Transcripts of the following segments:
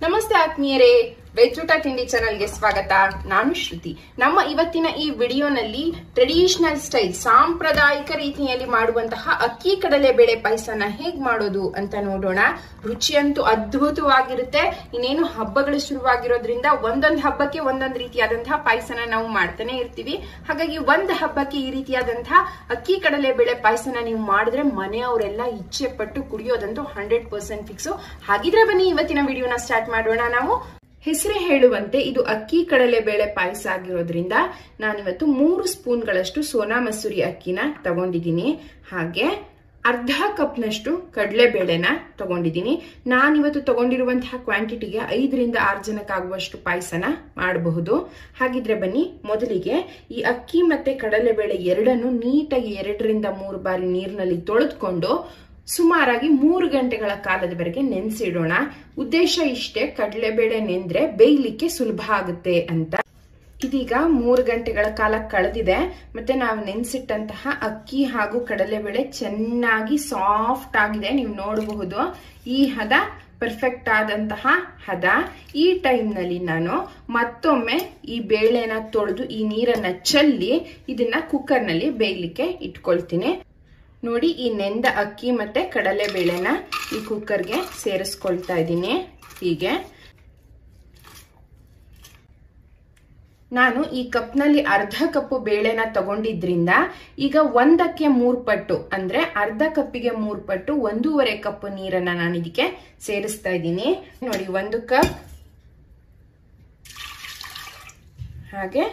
ನಮಸ್ತೆ ಆತ್ಮೀಯರೇ ವೆಜ್ ಊಟ ತಿಂಡಿ ಚಾನಲ್ಗೆ ಸ್ವಾಗತ ನಾನು ಶ್ರುತಿ ನಮ್ಮ ಇವತ್ತಿನ ಈ ವಿಡಿಯೋನಲ್ಲಿ ಟ್ರೆಡಿಷನಲ್ ಸ್ಟೈಲ್ ಸಾಂಪ್ರದಾಯಿಕ ರೀತಿಯಲ್ಲಿ ಮಾಡುವಂತಹ ಅಕ್ಕಿ ಕಡಲೆ ಬೇಳೆ ಪಾಯಸನ ಹೇಗ್ ಮಾಡೋದು ಅಂತ ನೋಡೋಣ ರುಚಿಯಂತೂ ಅದ್ಭುತವಾಗಿರುತ್ತೆ ಇನ್ನೇನು ಹಬ್ಬಗಳು ಶುರುವಾಗಿರೋದ್ರಿಂದ ಒಂದೊಂದು ಹಬ್ಬಕ್ಕೆ ಒಂದೊಂದು ರೀತಿಯಾದಂತಹ ಪಾಯಸನ ನಾವು ಮಾಡ್ತಾನೆ ಇರ್ತೀವಿ ಹಾಗಾಗಿ ಒಂದ್ ಹಬ್ಬಕ್ಕೆ ಈ ರೀತಿಯಾದಂತಹ ಅಕ್ಕಿ ಕಡಲೆ ಬೇಳೆ ಪಾಯಸನ ನೀವು ಮಾಡಿದ್ರೆ ಮನೆಯವರೆಲ್ಲ ಇಚ್ಛೆ ಪಟ್ಟು ಕುಡಿಯೋದಂತೂ ಹಂಡ್ರೆಡ್ ಪರ್ಸೆಂಟ್ ಫಿಕ್ಸು ಹಾಗಿದ್ರೆ ಬನ್ನಿ ಇವತ್ತಿನ ವಿಡಿಯೋನ ಸ್ಟಾರ್ಟ್ ಮಾಡೋಣ ನಾವು ಹೆಸರೇ ಹೇಳುವಂತೆ ಇದು ಅಕ್ಕಿ ಕಡಲೆ ಬೇಳೆ ಪಾಯಸ ಆಗಿರೋದ್ರಿಂದ ನಾನಿವತ್ತು ಮೂರು ಸ್ಪೂನ್ಗಳಷ್ಟು ಸೋನಾ ಮಸೂರಿ ಅಕ್ಕಿನ ತಗೊಂಡಿದ್ದೀನಿ ಹಾಗೆ ಅರ್ಧ ಕಪ್ನಷ್ಟು ಕಡಲೆಬೇಳೆನ ತಗೊಂಡಿದ್ದೀನಿ ನಾನಿವತ್ತು ತಗೊಂಡಿರುವಂತಹ ಕ್ವಾಂಟಿಟಿಗೆ ಐದರಿಂದ ಆರು ಜನಕ್ಕಾಗುವಷ್ಟು ಪಾಯಸನ ಮಾಡಬಹುದು ಹಾಗಿದ್ರೆ ಬನ್ನಿ ಮೊದಲಿಗೆ ಈ ಅಕ್ಕಿ ಮತ್ತೆ ಕಡಲೆಬೇಳೆ ಎರಡನ್ನು ನೀಟಾಗಿ ಎರಡರಿಂದ ಮೂರು ಬಾರಿ ನೀರಿನಲ್ಲಿ ತೊಳೆದುಕೊಂಡು ಸುಮಾರಾಗಿ ಮೂರು ಗಂಟೆಗಳ ಕಾಲದವರೆಗೆ ನೆನೆಸಿಡೋಣ ಉದ್ದೇಶ ಇಷ್ಟೇ ಕಡಲೆಬೇಳೆ ನೆಂದ್ರೆ ಬೇಯಲಿಕ್ಕೆ ಸುಲಭ ಆಗುತ್ತೆ ಅಂತ ಇದೀಗ ಮೂರು ಗಂಟೆಗಳ ಕಾಲ ಕಳೆದಿದೆ ಮತ್ತೆ ನಾವು ನೆನೆಸಿಟ್ಟಂತಹ ಅಕ್ಕಿ ಹಾಗೂ ಕಡಲೆಬೇಳೆ ಚೆನ್ನಾಗಿ ಸಾಫ್ಟ್ ಆಗಿದೆ ನೀವು ನೋಡಬಹುದು ಈ ಹದ ಪರ್ಫೆಕ್ಟ್ ಆದಂತಹ ಹದ ಈ ಟೈಮ್ನಲ್ಲಿ ನಾನು ಮತ್ತೊಮ್ಮೆ ಈ ಬೇಳೆನ ತೊಳೆದು ಈ ನೀರನ್ನ ಚೆಲ್ಲಿ ಇದನ್ನ ಕುಕ್ಕರ್ನಲ್ಲಿ ಬೇಯಲಿಕ್ಕೆ ಇಟ್ಕೊಳ್ತೀನಿ ನೋಡಿ ಈ ನೆಂದ ಅಕ್ಕಿ ಮತ್ತೆ ಕಡಲೆ ಬೇಳೆನ ಈ ಕುಕ್ಕರ್ಗೆ ಸೇರಿಸ್ಕೊಳ್ತಾ ಇದ್ದೀನಿ ಹೀಗೆ ನಾನು ಈ ಕಪ್ನಲ್ಲಿ ಅರ್ಧ ಕಪ್ಪು ಬೇಳೆನ ತಗೊಂಡಿದ್ರಿಂದ ಈಗ ಒಂದಕ್ಕೆ ಮೂರ್ ಪಟ್ಟು ಅಂದ್ರೆ ಅರ್ಧ ಕಪ್ಪಿಗೆ ಮೂರ್ ಪಟ್ಟು ಒಂದೂವರೆ ಕಪ್ ನೀರನ್ನ ನಾನು ಇದಕ್ಕೆ ಸೇರಿಸ್ತಾ ಇದ್ದೀನಿ ನೋಡಿ ಒಂದು ಕಪ್ ಹಾಗೆ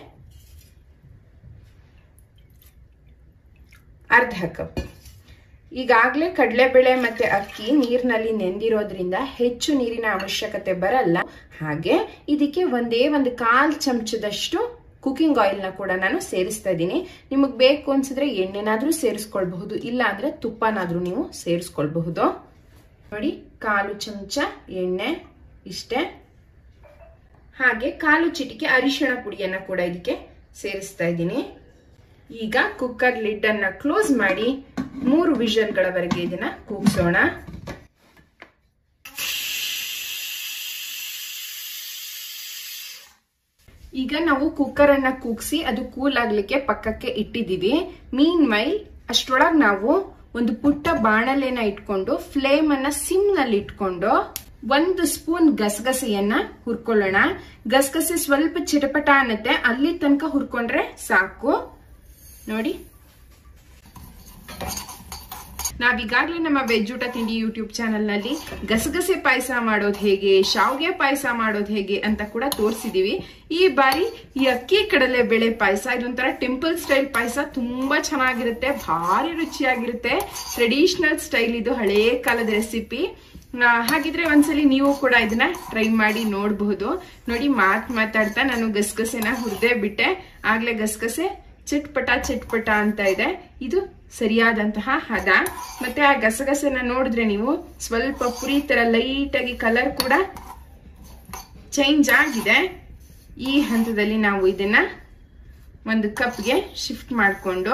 ಅರ್ಧ ಕಪ್ ಈಗಾಗಲೇ ಕಡಲೆಬೇಳೆ ಮತ್ತೆ ಅಕ್ಕಿ ನೀರಿನಲ್ಲಿ ನೆಂದಿರೋದ್ರಿಂದ ಹೆಚ್ಚು ನೀರಿನ ಅವಶ್ಯಕತೆ ಬರಲ್ಲ ಹಾಗೆ ಇದಕ್ಕೆ ಒಂದೇ ಒಂದು ಕಾಲ್ ಚಮಚದಷ್ಟು ಕುಕಿಂಗ್ ಆಯಿಲ್ನ ಕೂಡ ನಾನು ಸೇರಿಸ್ತಾ ಇದ್ದೀನಿ ನಿಮಗೆ ಬೇಕು ಅನ್ಸಿದ್ರೆ ಎಣ್ಣೆನಾದ್ರೂ ಸೇರಿಸ್ಕೊಳ್ಬಹುದು ಇಲ್ಲ ಅಂದ್ರೆ ತುಪ್ಪನಾದ್ರೂ ನೀವು ಸೇರಿಸ್ಕೊಳ್ಬಹುದು ನೋಡಿ ಕಾಲು ಚಮಚ ಎಣ್ಣೆ ಇಷ್ಟೇ ಹಾಗೆ ಕಾಲು ಚಿಟಿಕೆ ಅರಿಶಿಣ ಪುಡಿಯನ್ನ ಕೂಡ ಇದಕ್ಕೆ ಸೇರಿಸ್ತಾ ಇದ್ದೀನಿ ಈಗ ಕುಕ್ಕರ್ ಲಿಡ್ ಅನ್ನ ಕ್ಲೋಸ್ ಮಾಡಿ ಮೂರು ವಿಷಲ್ಗಳವರೆಗೆ ಇದನ್ನ ಕೂಗ್ಸೋಣ ಈಗ ನಾವು ಕುಕ್ಕರ್ ಅನ್ನ ಕೂಗ್ಸಿ ಅದು ಕೂಲ್ ಆಗ್ಲಿಕ್ಕೆ ಪಕ್ಕಕ್ಕೆ ಇಟ್ಟಿದೀವಿ ಮೀನ್ ಮೈಲ್ ಅಷ್ಟರೊಳಗ್ ನಾವು ಒಂದು ಪುಟ್ಟ ಬಾಣಲೆನ ಇಟ್ಕೊಂಡು ಫ್ಲೇಮ್ ಅನ್ನ ಸಿಮ್ ನಲ್ಲಿ ಇಟ್ಕೊಂಡು ಒಂದು ಸ್ಪೂನ್ ಗಸಗಸೆಯನ್ನ ಹುರ್ಕೊಳ್ಳೋಣ ಗಸಗಸೆ ಸ್ವಲ್ಪ ಚಿಟಪಟ ಅನ್ನತ್ತೆ ಅಲ್ಲಿ ತನಕ ಹುರ್ಕೊಂಡ್ರೆ ಸಾಕು ನೋಡಿ ನಾವೀಗಾಗಲೇ ನಮ್ಮ ವೆಜ್ ಊಟ ತಿಂಡಿ ಯೂಟ್ಯೂಬ್ ಚಾನೆಲ್ ನಲ್ಲಿ ಗಸಗಸೆ ಪಾಯಸ ಮಾಡೋದು ಹೇಗೆ ಶಾವ್ಗೆ ಪಾಯಸ ಮಾಡೋದು ಹೇಗೆ ಅಂತ ಕೂಡ ತೋರಿಸಿದೀವಿ ಈ ಬಾರಿ ಈ ಅಕ್ಕಿ ಕಡಲೆ ಬೇಳೆ ಪಾಯಸ ಇದೊಂಥರ ಟೆಂಪಲ್ ಸ್ಟೈಲ್ ಪಾಯಸ ತುಂಬಾ ಚೆನ್ನಾಗಿರುತ್ತೆ ಭಾರಿ ರುಚಿಯಾಗಿರುತ್ತೆ ಟ್ರೆಡಿಷನಲ್ ಸ್ಟೈಲ್ ಇದು ಹಳೇ ಕಾಲದ ರೆಸಿಪಿ ಹಾಗಿದ್ರೆ ಒಂದ್ಸಲಿ ನೀವು ಕೂಡ ಇದನ್ನ ಟ್ರೈ ಮಾಡಿ ನೋಡಬಹುದು ನೋಡಿ ಮಾತ್ ಮಾತಾಡ್ತಾ ನಾನು ಗಸಗಸೆನ ಹುರಿದೇ ಬಿಟ್ಟೆ ಆಗ್ಲೇ ಗಸಗಸೆ ಚಟ್ಪಟ ಚಟ್ಪಟ ಅಂತ ಇದೆ ಇದು ಸರಿಯಾದಂತಹ ಹದ ಮತ್ತೆ ಆ ಗಸಗಸೆನ ನೋಡಿದ್ರೆ ನೀವು ಸ್ವಲ್ಪ ಪುರಿ ತರ ಲೈಟ್ ಆಗಿ ಕಲರ್ ಕೂಡ ಚೇಂಜ್ ಆಗಿದೆ ಈ ಹಂತದಲ್ಲಿ ನಾವು ಇದನ್ನ ಒಂದು ಕಪ್ಗೆ ಶಿಫ್ಟ್ ಮಾಡಿಕೊಂಡು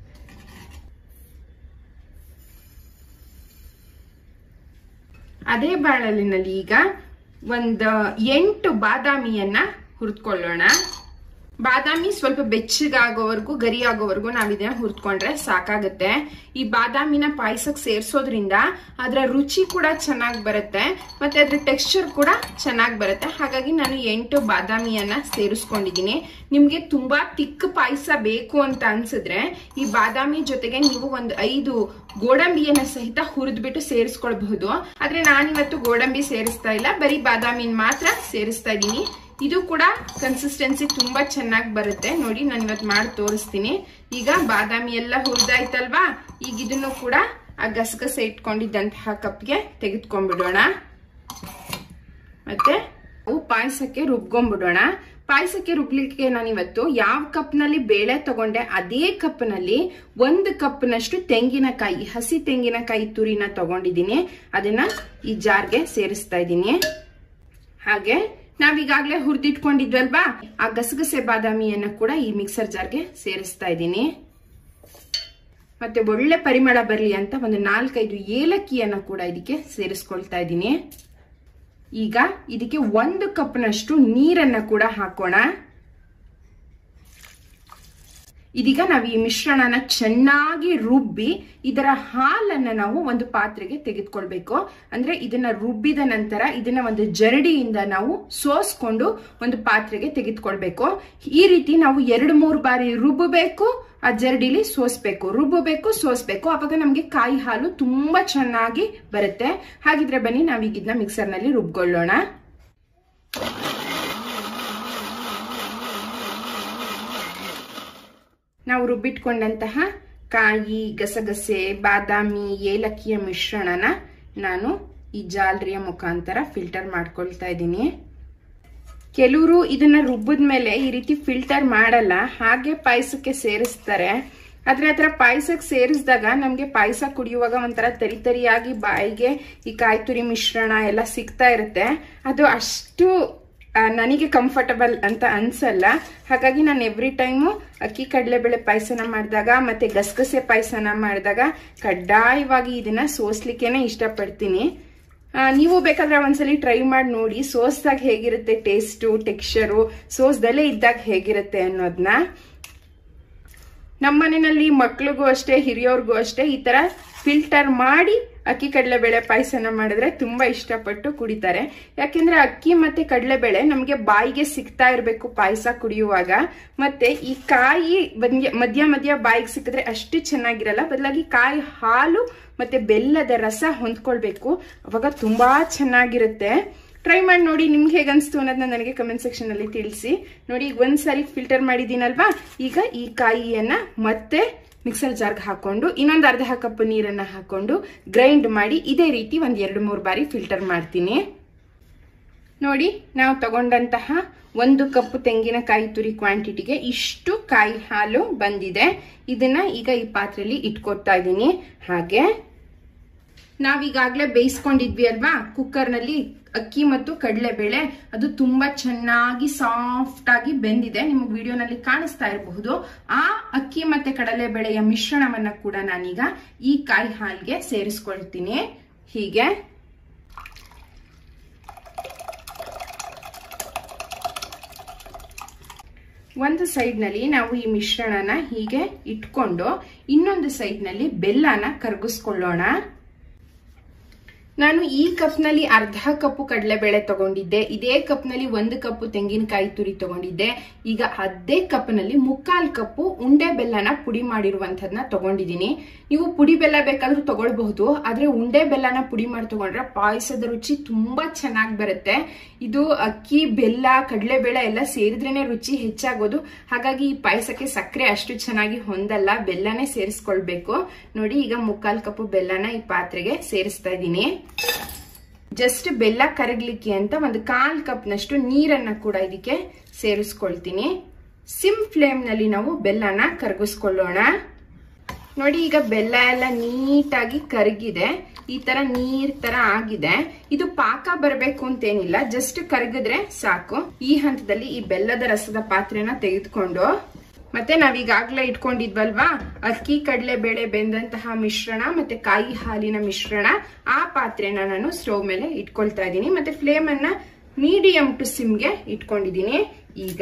ಅದೇ ಬಾಣಲಿನಲ್ಲಿ ಈಗ ಒಂದು ಎಂಟು ಬಾದಾಮಿಯನ್ನ ಹುರಿದುಕೊಳ್ಳೋಣ ಬಾದಾಮಿ ಸ್ವಲ್ಪ ಬೆಚ್ಚಗಾಗೋವರೆಗೂ ಗರಿ ಆಗೋವರೆಗೂ ನಾವ್ ಇದನ್ನ ಹುರ್ಕೊಂಡ್ರೆ ಸಾಕಾಗುತ್ತೆ ಈ ಬಾದಾಮಿನ ಪಾಯಸಕ್ಕೆ ಸೇರ್ಸೋದ್ರಿಂದ ಅದರ ರುಚಿ ಕೂಡ ಚೆನ್ನಾಗಿ ಬರುತ್ತೆ ಮತ್ತೆ ಅದ್ರ ಟೆಕ್ಸ್ಚರ್ ಕೂಡ ಚೆನ್ನಾಗಿ ಬರುತ್ತೆ ಹಾಗಾಗಿ ನಾನು ಎಂಟು ಬಾದಾಮಿಯನ್ನ ಸೇರಿಸ್ಕೊಂಡಿದ್ದೀನಿ ನಿಮ್ಗೆ ತುಂಬಾ ತಿಕ್ ಪಾಯಸ ಬೇಕು ಅಂತ ಅನ್ಸಿದ್ರೆ ಈ ಬಾದಾಮಿ ಜೊತೆಗೆ ನೀವು ಒಂದು ಐದು ಗೋಡಂಬಿಯನ್ನ ಸಹಿತ ಹುರಿದ್ಬಿಟ್ಟು ಸೇರಿಸ್ಕೊಳ್ಬಹುದು ಆದ್ರೆ ನಾನಿವತ್ತು ಗೋಡಂಬಿ ಸೇರಿಸ್ತಾ ಇಲ್ಲ ಬರೀ ಬಾದಾಮಿನ ಮಾತ್ರ ಸೇರಿಸ್ತಾ ಇದ್ದೀನಿ ಇದು ಕೂಡ ಕನ್ಸಿಸ್ಟೆನ್ಸಿ ತುಂಬಾ ಚೆನ್ನಾಗಿ ಬರುತ್ತೆ ನೋಡಿ ನಾನು ಇವತ್ತು ಮಾಡಿ ತೋರಿಸ್ತೀನಿ ಈಗ ಬಾದಾಮಿ ಎಲ್ಲ ಹುರಿದಾಯ್ತಲ್ವಾ ಈಗ ಇದನ್ನು ಕೂಡ ಆ ಗಸಗಸೆ ಇಟ್ಕೊಂಡಿದ್ದಂತಹ ಕಪ್ಗೆ ತೆಗೆದುಕೊಂಡ್ಬಿಡೋಣ ಮತ್ತೆ ಅವು ಪಾಯಸಕ್ಕೆ ರುಬ್ಕೊಂಡ್ಬಿಡೋಣ ಪಾಯಸಕ್ಕೆ ರುಬ್ಲಿಕ್ಕೆ ನಾನಿವತ್ತು ಯಾವ ಕಪ್ನಲ್ಲಿ ಬೇಳೆ ತಗೊಂಡೆ ಅದೇ ಕಪ್ನಲ್ಲಿ ಒಂದು ಕಪ್ನಷ್ಟು ತೆಂಗಿನಕಾಯಿ ಹಸಿ ತೆಂಗಿನಕಾಯಿ ತುರಿನ ತಗೊಂಡಿದ್ದೀನಿ ಅದನ್ನ ಈ ಜಾರ್ಗೆ ಸೇರಿಸ್ತಾ ಇದ್ದೀನಿ ಹಾಗೆ ನಾವೀಗಾಗ್ಲೇ ಹುರಿದಿಟ್ಕೊಂಡಿದ್ವಲ್ವಾ ಆ ಗಸಗಸೆ ಬಾದಾಮಿಯನ್ನ ಕೂಡ ಈ ಮಿಕ್ಸರ್ ಜಾರ್ಗೆ ಸೇರಿಸ್ತಾ ಇದ್ದೀನಿ ಮತ್ತೆ ಒಳ್ಳೆ ಪರಿಮಳ ಬರಲಿ ಅಂತ ಒಂದು ನಾಲ್ಕೈದು ಏಲಕ್ಕಿಯನ್ನ ಕೂಡ ಇದಕ್ಕೆ ಸೇರಿಸ್ಕೊಳ್ತಾ ಇದ್ದೀನಿ ಈಗ ಇದಕ್ಕೆ ಒಂದು ಕಪ್ನಷ್ಟು ನೀರನ್ನ ಕೂಡ ಹಾಕೋಣ ಇದೀಗ ನಾವು ಈ ಮಿಶ್ರಣನ ಚೆನ್ನಾಗಿ ರುಬ್ಬಿ ಇದರ ಹಾಲನ್ನ ನಾವು ಒಂದು ಪಾತ್ರೆಗೆ ತೆಗೆದುಕೊಳ್ಬೇಕು ಅಂದ್ರೆ ಇದನ್ನ ರುಬ್ಬಿದ ನಂತರ ಇದನ್ನ ಒಂದು ಜರಡಿಯಿಂದ ನಾವು ಸೋಸ್ಕೊಂಡು ಒಂದು ಪಾತ್ರೆಗೆ ತೆಗೆದುಕೊಳ್ಬೇಕು ಈ ರೀತಿ ನಾವು ಎರಡು ಮೂರು ಬಾರಿ ರುಬ್ಬಬೇಕು ಆ ಜರಡಿಲಿ ಸೋಸ್ಬೇಕು ರುಬ್ಬಬೇಕು ಸೋಸ್ಬೇಕು ಅವಾಗ ನಮ್ಗೆ ಕಾಯಿ ಹಾಲು ತುಂಬಾ ಚೆನ್ನಾಗಿ ಬರುತ್ತೆ ಹಾಗಿದ್ರೆ ಬನ್ನಿ ನಾವೀಗ ಇದನ್ನ ಮಿಕ್ಸರ್ನಲ್ಲಿ ರುಬ್ಕೊಳ್ಳೋಣ ನಾವು ರುಬ್ಬಿಟ್ಕೊಂಡಂತಹ ಕಾಯಿ ಗಸಗಸೆ ಬಾದಾಮಿ ಏಲಕ್ಕಿಯ ಮಿಶ್ರಣನ ನಾನು ಈ ಜಾಲರಿಯ ಮುಖಾಂತರ ಫಿಲ್ಟರ್ ಮಾಡ್ಕೊಳ್ತಾ ಇದ್ದೀನಿ ಕೆಲವರು ಇದನ್ನ ರುಬ್ಬಿದ ಮೇಲೆ ಈ ರೀತಿ ಫಿಲ್ಟರ್ ಮಾಡಲ್ಲ ಹಾಗೆ ಪಾಯಸಕ್ಕೆ ಸೇರಿಸ್ತಾರೆ ಆದ್ರೆ ಆತರ ಪಾಯಸಕ್ಕೆ ಸೇರಿಸಿದಾಗ ನಮ್ಗೆ ಪಾಯಸ ಕುಡಿಯುವಾಗ ಒಂಥರ ತರಿ ತರಿಯಾಗಿ ಬಾಯಿಗೆ ಈ ಕಾಯಿ ತುರಿ ಮಿಶ್ರಣ ಎಲ್ಲ ಸಿಗ್ತಾ ಇರುತ್ತೆ ಅದು ಅಷ್ಟು ನನಗೆ ಕಂಫರ್ಟಬಲ್ ಅಂತ ಅನ್ಸಲ್ಲ ಹಾಗಾಗಿ ನಾನು ಎವ್ರಿ ಟೈಮು ಅಕ್ಕಿ ಕಡಲೆಬೇಳೆ ಪಾಯಸನ ಮಾಡಿದಾಗ ಮತ್ತೆ ಗಸಗಸೆ ಪಾಯಸನ ಮಾಡಿದಾಗ ಕಡ್ಡಾಯವಾಗಿ ಇದನ್ನ ಸೋಸ್ಲಿಕ್ಕೇನೆ ಇಷ್ಟಪಡ್ತೀನಿ ನೀವು ಬೇಕಾದ್ರೆ ಒಂದ್ಸಲಿ ಟ್ರೈ ಮಾಡಿ ನೋಡಿ ಸೋಸ್ದಾಗ ಹೇಗಿರುತ್ತೆ ಟೇಸ್ಟು ಟೆಕ್ಸ್ಚರು ಸೋಸ್ದಲ್ಲೇ ಇದ್ದಾಗ ಹೇಗಿರುತ್ತೆ ಅನ್ನೋದನ್ನ ನಮ್ಮ ಮನೆಯಲ್ಲಿ ಮಕ್ಳಿಗೂ ಅಷ್ಟೇ ಹಿರಿಯವ್ರಿಗೂ ಅಷ್ಟೇ ಈ ತರ ಫಿಲ್ಟರ್ ಮಾಡಿ ಅಕ್ಕಿ ಕಡಲೆಬೇಳೆ ಪಾಯಸನ ಮಾಡಿದ್ರೆ ತುಂಬಾ ಇಷ್ಟಪಟ್ಟು ಕುಡಿತಾರೆ ಯಾಕೆಂದ್ರೆ ಅಕ್ಕಿ ಮತ್ತೆ ಕಡಲೆಬೇಳೆ ನಮ್ಗೆ ಬಾಯಿಗೆ ಸಿಗ್ತಾ ಇರಬೇಕು ಪಾಯಸ ಕುಡಿಯುವಾಗ ಮತ್ತೆ ಈ ಕಾಯಿ ಮಧ್ಯ ಮಧ್ಯ ಬಾಯಿಗೆ ಸಿಕ್ಕಿದ್ರೆ ಅಷ್ಟು ಚೆನ್ನಾಗಿರಲ್ಲ ಬದಲಾಗಿ ಕಾಯಿ ಹಾಲು ಮತ್ತೆ ಬೆಲ್ಲದ ರಸ ಹೊಂದ್ಕೊಳ್ಬೇಕು ಅವಾಗ ತುಂಬಾ ಚೆನ್ನಾಗಿರುತ್ತೆ ಟ್ರೈ ಮಾಡಿ ನೋಡಿ ನಿಮ್ಗೆ ಹೇಗೆ ಅನಿಸ್ತು ಅನ್ನೋದನ್ನ ನನಗೆ ಕಮೆಂಟ್ ಸೆಕ್ಷನ್ ಅಲ್ಲಿ ತಿಳಿಸಿ ನೋಡಿ ಈಗ ಒಂದ್ಸಾರಿ ಫಿಲ್ಟರ್ ಮಾಡಿದ್ದೀನಲ್ವಾ ಈಗ ಈ ಕಾಯಿಯನ್ನ ಮತ್ತೆ ಮಿಕ್ಸರ್ ಜಾರ್ಗೆ ಹಾಕೊಂಡು ಇನ್ನೊಂದು ಅರ್ಧ ಕಪ್ ನೀರನ್ನ ಹಾಕೊಂಡು ಗ್ರೈಂಡ್ ಮಾಡಿ ಇದೇ ರೀತಿ ಒಂದ್ ಎರಡು ಮೂರು ಬಾರಿ ಫಿಲ್ಟರ್ ಮಾಡ್ತೀನಿ ನೋಡಿ ನಾವು ತಗೊಂಡಂತಹ ಒಂದು ಕಪ್ ತೆಂಗಿನಕಾಯಿ ತುರಿ ಕ್ವಾಂಟಿಟಿಗೆ ಇಷ್ಟು ಕಾಯಿ ಹಾಲು ಬಂದಿದೆ ಇದನ್ನ ಈಗ ಈ ಪಾತ್ರೆಯಲ್ಲಿ ಇಟ್ಕೊತಾ ಇದ್ದೀನಿ ಹಾಗೆ ನಾವೀಗಾಗ್ಲೇ ಬೇಯಿಸ್ಕೊಂಡಿದ್ವಿ ಅಲ್ವಾ ಕುಕ್ಕರ್ನಲ್ಲಿ ಅಕ್ಕಿ ಮತ್ತು ಕಡಲೆಬೇಳೆ ಅದು ತುಂಬಾ ಚೆನ್ನಾಗಿ ಸಾಫ್ಟ್ ಆಗಿ ಬೆಂದಿದೆ ನಿಮಗೆ ವಿಡಿಯೋನಲ್ಲಿ ಕಾಣಿಸ್ತಾ ಇರಬಹುದು ಆ ಅಕ್ಕಿ ಮತ್ತೆ ಕಡಲೆಬೇಳೆಯ ಮಿಶ್ರಣವನ್ನ ಕೂಡ ನಾನೀಗ ಈ ಕಾಯಿ ಹಾಲ್ಗೆ ಸೇರಿಸ್ಕೊಳ್ತೀನಿ ಹೀಗೆ ಒಂದು ಸೈಡ್ನಲ್ಲಿ ನಾವು ಈ ಮಿಶ್ರಣನ ಹೀಗೆ ಇಟ್ಕೊಂಡು ಇನ್ನೊಂದು ಸೈಡ್ನಲ್ಲಿ ಬೆಲ್ಲನ ಕರಗಿಸ್ಕೊಳ್ಳೋಣ ನಾನು ಈ ಕಪ್ನಲ್ಲಿ ಅರ್ಧ ಕಪ್ಪು ಕಡಲೆಬೇಳೆ ತಗೊಂಡಿದ್ದೆ ಇದೇ ಕಪ್ನಲ್ಲಿ ಒಂದು ಕಪ್ಪು ತೆಂಗಿನಕಾಯಿ ತುರಿ ತಗೊಂಡಿದ್ದೆ ಈಗ ಅದೇ ಕಪ್ನಲ್ಲಿ ಮುಕ್ಕಾಲ್ ಕಪ್ಪು ಉಂಡೆ ಬೆಲ್ಲನ ಪುಡಿ ಮಾಡಿರುವಂತದ್ನ ತಗೊಂಡಿದ್ದೀನಿ ನೀವು ಪುಡಿ ಬೆಲ್ಲ ಬೇಕಾದ್ರೂ ತಗೊಳ್ಬಹುದು ಆದ್ರೆ ಉಂಡೆ ಬೆಲ್ಲನ ಪುಡಿ ಮಾಡಿ ತಗೊಂಡ್ರೆ ಪಾಯಸದ ರುಚಿ ತುಂಬಾ ಚೆನ್ನಾಗಿ ಬರುತ್ತೆ ಇದು ಅಕ್ಕಿ ಬೆಲ್ಲ ಕಡಲೆಬೇಳೆ ಎಲ್ಲ ಸೇರಿದ್ರೇನೆ ರುಚಿ ಹೆಚ್ಚಾಗೋದು ಹಾಗಾಗಿ ಈ ಪಾಯಸಕ್ಕೆ ಸಕ್ಕರೆ ಅಷ್ಟು ಚೆನ್ನಾಗಿ ಹೊಂದಲ್ಲ ಬೆಲ್ಲನೇ ಸೇರಿಸ್ಕೊಳ್ಬೇಕು ನೋಡಿ ಈಗ ಮುಕ್ಕಾಲ್ ಕಪ್ಪು ಬೆಲ್ಲನ ಈ ಪಾತ್ರೆಗೆ ಸೇರಿಸ್ತಾ ಇದ್ದೀನಿ ಜಸ್ಟ್ ಬೆಲ್ಲ ಕರಗ್ಲಿಕ್ಕೆ ಅಂತ ಒಂದು ಕಾಲ್ ಕಪ್ನಷ್ಟು ನೀರನ್ನ ಕೂಡ ಇದಕ್ಕೆ ಸೇರಿಸ್ಕೊಳ್ತೀನಿ ಸಿಮ್ ಫ್ಲೇಮ್ ನಲ್ಲಿ ನಾವು ಬೆಲ್ಲನ ಕರಗಿಸ್ಕೊಳ್ಳೋಣ ನೋಡಿ ಈಗ ಬೆಲ್ಲ ಎಲ್ಲ ನೀಟಾಗಿ ಕರಗಿದೆ ಈ ತರ ನೀರ್ ತರ ಆಗಿದೆ ಇದು ಪಾಕ ಬರಬೇಕು ಅಂತೇನಿಲ್ಲ ಜಸ್ಟ್ ಕರಗಿದ್ರೆ ಸಾಕು ಈ ಹಂತದಲ್ಲಿ ಈ ಬೆಲ್ಲದ ರಸದ ಪಾತ್ರೆನ ತೆಗೆದುಕೊಂಡು ಮತ್ತೆ ನಾವೀಗಾಗ್ಲೇ ಇಟ್ಕೊಂಡಿದ್ವಲ್ವಾ ಅಕ್ಕಿ ಕಡಲೆ ಬೇಳೆ ಬೆಂದಂತಹ ಮಿಶ್ರಣ ಮತ್ತೆ ಕಾಯಿ ಹಾಲಿನ ಮಿಶ್ರಣ ಆ ಪಾತ್ರೆನ ನಾನು ಸ್ಟವ್ ಮೇಲೆ ಇಟ್ಕೊಳ್ತಾ ಇದ್ದೀನಿ ಮತ್ತೆ ಫ್ಲೇಮ್ ಅನ್ನ ಮೀಡಿಯಂ ಟು ಸಿಮ್ಗೆ ಇಟ್ಕೊಂಡಿದ್ದೀನಿ ಈಗ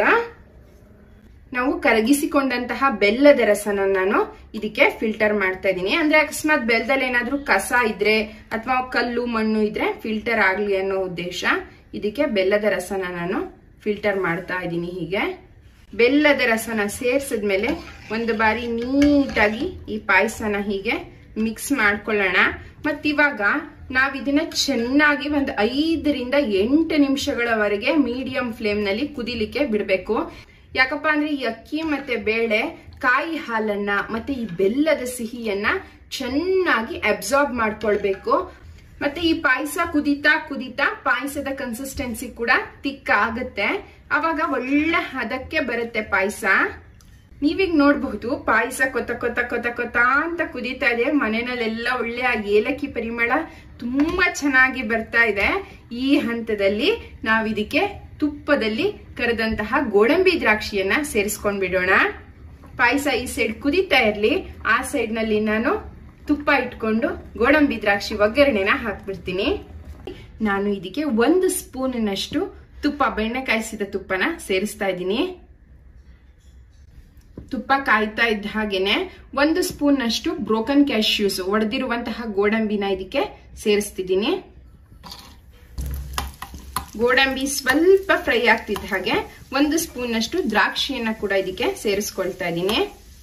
ನಾವು ಕರಗಿಸಿಕೊಂಡಂತಹ ಬೆಲ್ಲದ ರಸನ ನಾನು ಇದಕ್ಕೆ ಫಿಲ್ಟರ್ ಮಾಡ್ತಾ ಇದ್ದೀನಿ ಅಂದ್ರೆ ಅಕಸ್ಮಾತ್ ಬೆಲ್ಲದಲ್ಲಿ ಏನಾದ್ರೂ ಕಸ ಇದ್ರೆ ಅಥವಾ ಕಲ್ಲು ಮಣ್ಣು ಇದ್ರೆ ಫಿಲ್ಟರ್ ಆಗ್ಲಿ ಅನ್ನೋ ಉದ್ದೇಶ ಇದಕ್ಕೆ ಬೆಲ್ಲದ ರಸನ ನಾನು ಫಿಲ್ಟರ್ ಮಾಡ್ತಾ ಇದ್ದೀನಿ ಹೀಗೆ ಬೆಲ್ಲದ ರಸನ ಸೇರ್ಸಿದ್ಮೇಲೆ ಒಂದು ಬಾರಿ ನೀಟಾಗಿ ಈ ಪಾಯಸನ ಹೀಗೆ ಮಿಕ್ಸ್ ಮಾಡ್ಕೊಳ್ಳೋಣ ಮತ್ತಿವಾಗ ನಾವ್ ಇದನ್ನ ಚೆನ್ನಾಗಿ ಒಂದು ಐದರಿಂದ ಎಂಟು ನಿಮಿಷಗಳವರೆಗೆ ಮೀಡಿಯಂ ಫ್ಲೇಮ್ ನಲ್ಲಿ ಕುದಿಲಿಕ್ಕೆ ಬಿಡಬೇಕು ಯಾಕಪ್ಪ ಅಂದ್ರೆ ಈ ಅಕ್ಕಿ ಮತ್ತೆ ಬೇಳೆ ಕಾಯಿ ಹಾಲನ್ನ ಮತ್ತೆ ಈ ಬೆಲ್ಲದ ಸಿಹಿಯನ್ನ ಚೆನ್ನಾಗಿ ಅಬ್ಸಾರ್ಬ್ ಮಾಡ್ಕೊಳ್ಬೇಕು ಮತ್ತೆ ಈ ಪಾಯಸ ಕುದಿತಾ ಕುದಿತಾ ಪಾಯಸದ ಕನ್ಸಿಸ್ಟೆನ್ಸಿ ಕೂಡ ತಿಕ್ಕ ಆಗತ್ತೆ ಅವಾಗ ಒಳ್ಳೆ ಹದಕ್ಕೆ ಬರುತ್ತೆ ಪಾಯಸ ನೀವೀಗ ನೋಡಬಹುದು ಪಾಯಸ ಕೊತ ಕೊತ ಕೊತ ಕೊತ ಅಂತ ಕುದೀತಾ ಇದೆ ಮನೆಯಲ್ಲೆಲ್ಲ ಒಳ್ಳೆ ಆ ಏಲಕ್ಕಿ ಪರಿಮಳ ತುಂಬಾ ಚೆನ್ನಾಗಿ ಬರ್ತಾ ಇದೆ ಈ ಹಂತದಲ್ಲಿ ನಾವಿದಕ್ಕೆ ತುಪ್ಪದಲ್ಲಿ ಕರೆದಂತಹ ಗೋಡಂಬಿ ದ್ರಾಕ್ಷಿಯನ್ನ ಸೇರಿಸ್ಕೊಂಡ್ ಬಿಡೋಣ ಪಾಯಸ ಈ ಸೈಡ್ ಕುದೀತಾ ಇರ್ಲಿ ಆ ಸೈಡ್ ನಲ್ಲಿ ನಾನು ತುಪ್ಪ ಇಟ್ಕೊಂಡು ಗೋಡಂಬಿ ದ್ರಾಕ್ಷಿ ಒಗ್ಗರಣೆನ ಹಾಕ್ಬಿಡ್ತೀನಿ ನಾನು ಇದಕ್ಕೆ ಒಂದು ಸ್ಪೂನಿನಷ್ಟು ತುಪ್ಪ ಬೆಣ್ಣೆ ಕಾಯಿಸಿದ ತುಪ್ಪನ ಸೇರಿಸ್ತಾ ಇದ್ದೀನಿ ತುಪ್ಪ ಕಾಯ್ತಾ ಇದ್ದ ಹಾಗೇನೆ ಒಂದು ಸ್ಪೂನ್ ಅಷ್ಟು ಬ್ರೋಕನ್ ಕ್ಯಾಶ್ಯೂಸ್ ಒಡೆದಿರುವಂತಹ ಗೋಡಂಬಿನ ಇದಕ್ಕೆ ಸೇರಿಸ್ತಿದ್ದೀನಿ ಗೋಡಂಬಿ ಸ್ವಲ್ಪ ಫ್ರೈ ಆಗ್ತಿದ್ದ ಹಾಗೆ ಒಂದು ಸ್ಪೂನ್ ಅಷ್ಟು ದ್ರಾಕ್ಷಿಯನ್ನ ಕೂಡ ಇದಕ್ಕೆ ಸೇರಿಸ್ಕೊಳ್ತಾ ಇದ್ದೀನಿ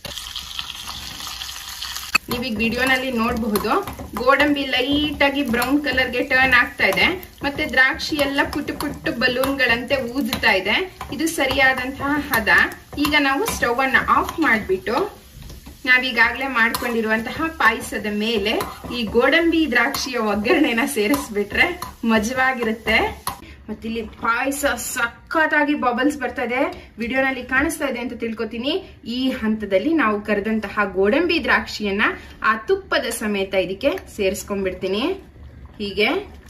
ನೀವೀಗ ವಿಡಿಯೋನಲ್ಲಿ ನೋಡಬಹುದು ಗೋಡಂಬಿ ಲೈಟ್ ಆಗಿ ಬ್ರೌನ್ ಕಲರ್ಗೆ ಟರ್ನ್ ಆಗ್ತಾ ಇದೆ ಮತ್ತೆ ದ್ರಾಕ್ಷಿ ಎಲ್ಲ ಪುಟ್ಟು ಪುಟ್ಟು ಬಲೂನ್ಗಳಂತೆ ಊದುತ್ತಾ ಇದೆ ಇದು ಸರಿಯಾದಂತಹ ಹದ ಈಗ ನಾವು ಸ್ಟವ್ ಅನ್ನ ಆಫ್ ಮಾಡಿಬಿಟ್ಟು ನಾವೀಗಾಗಲೇ ಮಾಡ್ಕೊಂಡಿರುವಂತಹ ಪಾಯಸದ ಮೇಲೆ ಈ ಗೋಡಂಬಿ ದ್ರಾಕ್ಷಿಯ ಒಗ್ಗರಣೆನ ಸೇರಿಸ್ಬಿಟ್ರೆ ಮಜವಾಗಿರುತ್ತೆ ಮತ್ತಿಲ್ಲಿ ಪಾಯಸ ಸಖತ್ತಾಗಿ ಬಬಲ್ಸ್ ಬರ್ತಾ ಇದೆ ವಿಡಿಯೋನಲ್ಲಿ ಕಾಣಿಸ್ತಾ ಇದೆ ಅಂತ ತಿಳ್ಕೊತೀನಿ ಈ ಹಂತದಲ್ಲಿ ನಾವು ಕರೆದಂತಹ ಗೋಡಂಬಿ ದ್ರಾಕ್ಷಿಯನ್ನ ಆ ತುಪ್ಪದ ಸಮೇತ ಇದಕ್ಕೆ ಸೇರಿಸ್ಕೊಂಡ್ಬಿಡ್ತೀನಿ ಹೀಗೆ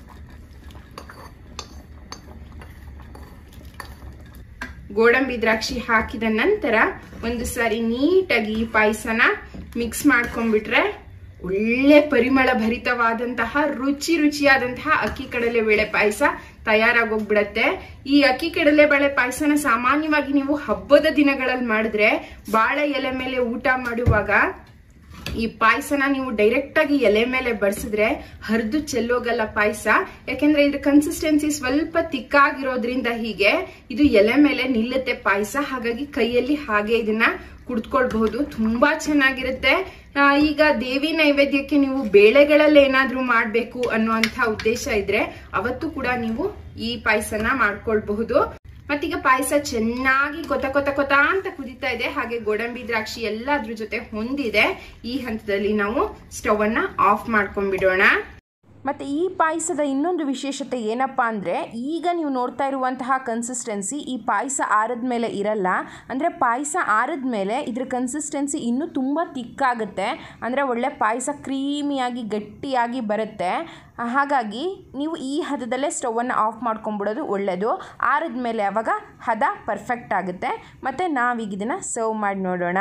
ಗೋಡಂಬಿ ದ್ರಾಕ್ಷಿ ಹಾಕಿದ ನಂತರ ಒಂದು ಸಾರಿ ನೀಟಾಗಿ ಈ ಪಾಯಸನ ಮಿಕ್ಸ್ ಮಾಡ್ಕೊಂಡ್ಬಿಟ್ರೆ ಒಳ್ಳೆ ಪರಿಮಳ ಭರಿತವಾದಂತಹ ರುಚಿ ರುಚಿಯಾದಂತಹ ಅಕ್ಕಿ ಕಡಲೆ ಬೇಳೆ ಪಾಯಸ ತಯಾರಾಗೋಗ್ಬಿಡತ್ತೆ ಈ ಅಕ್ಕಿ ಕಡಲೆ ಬೇಳೆ ಪಾಯಸನ ಸಾಮಾನ್ಯವಾಗಿ ನೀವು ಹಬ್ಬದ ದಿನಗಳಲ್ಲಿ ಮಾಡಿದ್ರೆ ಬಾಳೆ ಎಲೆ ಮೇಲೆ ಊಟ ಮಾಡುವಾಗ ಈ ಪಾಯಸನ ನೀವು ಡೈರೆಕ್ಟ್ ಆಗಿ ಎಲೆ ಮೇಲೆ ಬಡಿಸಿದ್ರೆ ಹರಿದು ಚೆಲ್ಲೋಗಲ್ಲ ಪಾಯಸ ಯಾಕೆಂದ್ರೆ ಇದ್ರ ಕನ್ಸಿಸ್ಟೆನ್ಸಿ ಸ್ವಲ್ಪ ತಿಕ್ಕಾಗಿರೋದ್ರಿಂದ ಹೀಗೆ ಇದು ಎಲೆ ಮೇಲೆ ನಿಲ್ಲುತ್ತೆ ಪಾಯಸ ಹಾಗಾಗಿ ಕೈಯಲ್ಲಿ ಹಾಗೆ ಇದನ್ನ ಕುಡ್ಕೊಳ್ಬಹುದು ತುಂಬಾ ಚೆನ್ನಾಗಿರುತ್ತೆ ಈಗ ದೇವಿ ನೈವೇದ್ಯಕ್ಕೆ ನೀವು ಬೇಳೆಗಳಲ್ಲಿ ಏನಾದ್ರೂ ಮಾಡ್ಬೇಕು ಅನ್ನುವಂತ ಉದ್ದೇಶ ಇದ್ರೆ ಅವತ್ತು ಕೂಡ ನೀವು ಈ ಪಾಯಸನ ಮಾಡ್ಕೊಳ್ಬಹುದು ಮತ್ತೀಗ ಪಾಯಸ ಚೆನ್ನಾಗಿ ಕೊತ ಕೊತ ಕೊತ ಅಂತ ಕುದಿತಾ ಇದೆ ಹಾಗೆ ಗೋಡಂಬಿ ದ್ರಾಕ್ಷಿ ಎಲ್ಲ ಅದ್ರ ಜೊತೆ ಹೊಂದಿದೆ ಈ ಹಂತದಲ್ಲಿ ನಾವು ಸ್ಟವ್ ಅನ್ನ ಆಫ್ ಮಾಡ್ಕೊಂಡ್ಬಿಡೋಣ ಮತ್ತು ಈ ಪಾಯಸದ ಇನ್ನೊಂದು ವಿಶೇಷತೆ ಏನಪ್ಪ ಅಂದರೆ ಈಗ ನೀವು ನೋಡ್ತಾ ಇರುವಂತಹ ಕನ್ಸಿಸ್ಟೆನ್ಸಿ ಈ ಪಾಯಸ ಆರಿದ ಮೇಲೆ ಇರಲ್ಲ ಅಂದರೆ ಪಾಯಸ ಆರಿದ ಮೇಲೆ ಇದ್ರ ಕನ್ಸಿಸ್ಟೆನ್ಸಿ ಇನ್ನೂ ತುಂಬ ತಿಕ್ಕಾಗುತ್ತೆ ಅಂದರೆ ಒಳ್ಳೆ ಪಾಯಸ ಕ್ರೀಮಿಯಾಗಿ ಗಟ್ಟಿಯಾಗಿ ಬರುತ್ತೆ ಹಾಗಾಗಿ ನೀವು ಈ ಹದದಲ್ಲೇ ಸ್ಟವನ್ನು ಆಫ್ ಮಾಡ್ಕೊಂಬಿಡೋದು ಒಳ್ಳೆಯದು ಆರಿದ ಮೇಲೆ ಅವಾಗ ಹದ ಪರ್ಫೆಕ್ಟ್ ಆಗುತ್ತೆ ಮತ್ತು ನಾವೀಗ ಇದನ್ನು ಸರ್ವ್ ಮಾಡಿ ನೋಡೋಣ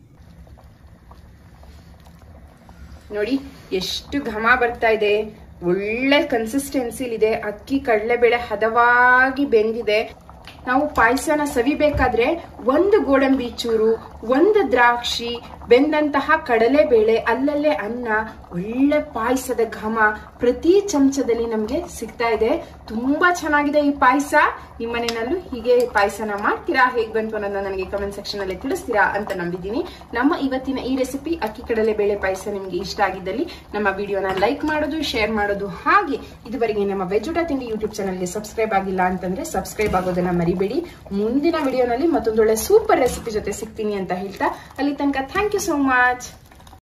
ನೋಡಿ ಎಷ್ಟು ಘಮ ಬರ್ತಾ ಇದೆ ಒಳ್ಳೆ ಕನ್ಸಿಸ್ಟೆನ್ಸಿಲಿದೆ ಅಕ್ಕಿ ಕಡಲೆಬೇಳೆ ಹದವಾಗಿ ಬೆಂದಿದೆ ನಾವು ಪಾಯಸನ ಸವಿಬೇಕಾದ್ರೆ ಒಂದು ಗೋಡಂಬಿ ಚೂರು ಒಂದು ದ್ರಾಕ್ಷಿ ಬೆಂದಂತಹ ಕಡಲೆಬೇಳೆ ಅಲ್ಲಲ್ಲೇ ಅನ್ನ ಒಳ್ಳೆ ಪಾಯಸದ ಘಮ ಪ್ರತಿ ಚಮಚದಲ್ಲಿ ನಮಗೆ ಸಿಗ್ತಾ ಇದೆ ತುಂಬಾ ಚೆನ್ನಾಗಿದೆ ಈ ಪಾಯಸ ನಿಮ್ಮನೆಯಲ್ಲೂ ಹೀಗೆ ಪಾಯಸನ ಮಾಡ್ತೀರಾ ಹೇಗ್ ಬಂತು ಅನ್ನೋದನ್ನ ನನಗೆ ಕಮೆಂಟ್ ಸೆಕ್ಷನ್ ಅಲ್ಲಿ ತಿಳಿಸ್ತೀರಾ ಅಂತ ನಂಬಿದ್ದೀನಿ ನಮ್ಮ ಇವತ್ತಿನ ಈ ರೆಸಿಪಿ ಅಕ್ಕಿ ಕಡಲೆ ಬೇಳೆ ಪಾಯಸ ನಿಮ್ಗೆ ಇಷ್ಟ ಆಗಿದ್ದಲ್ಲಿ ನಮ್ಮ ವಿಡಿಯೋನ ಲೈಕ್ ಮಾಡೋದು ಶೇರ್ ಮಾಡೋದು ಹಾಗೆ ಇದುವರೆಗೆ ನಮ್ಮ ವೆಜುಟ ತಿಂಡಿ ಯೂಟ್ಯೂಬ್ ಚಾನಲ್ಗೆ ಸಬ್ಸ್ಕ್ರೈಬ್ ಆಗಿಲ್ಲ ಅಂತಂದ್ರೆ ಸಬ್ಸ್ಕ್ರೈಬ್ ಆಗೋದನ್ನ ಮರಿಬೇಡಿ ಮುಂದಿನ ವಿಡಿಯೋನಲ್ಲಿ ಮತ್ತೊಂದೊಳ್ಳೆ ಸೂಪರ್ ರೆಸಿಪಿ ಜೊತೆ ಸಿಗ್ತೀನಿ ಅಂತ ಹೇಳ್ತಾ ಅಲ್ಲಿ ತನಕ ಥ್ಯಾಂಕ್ ಯು ಸೋ ಮಚ್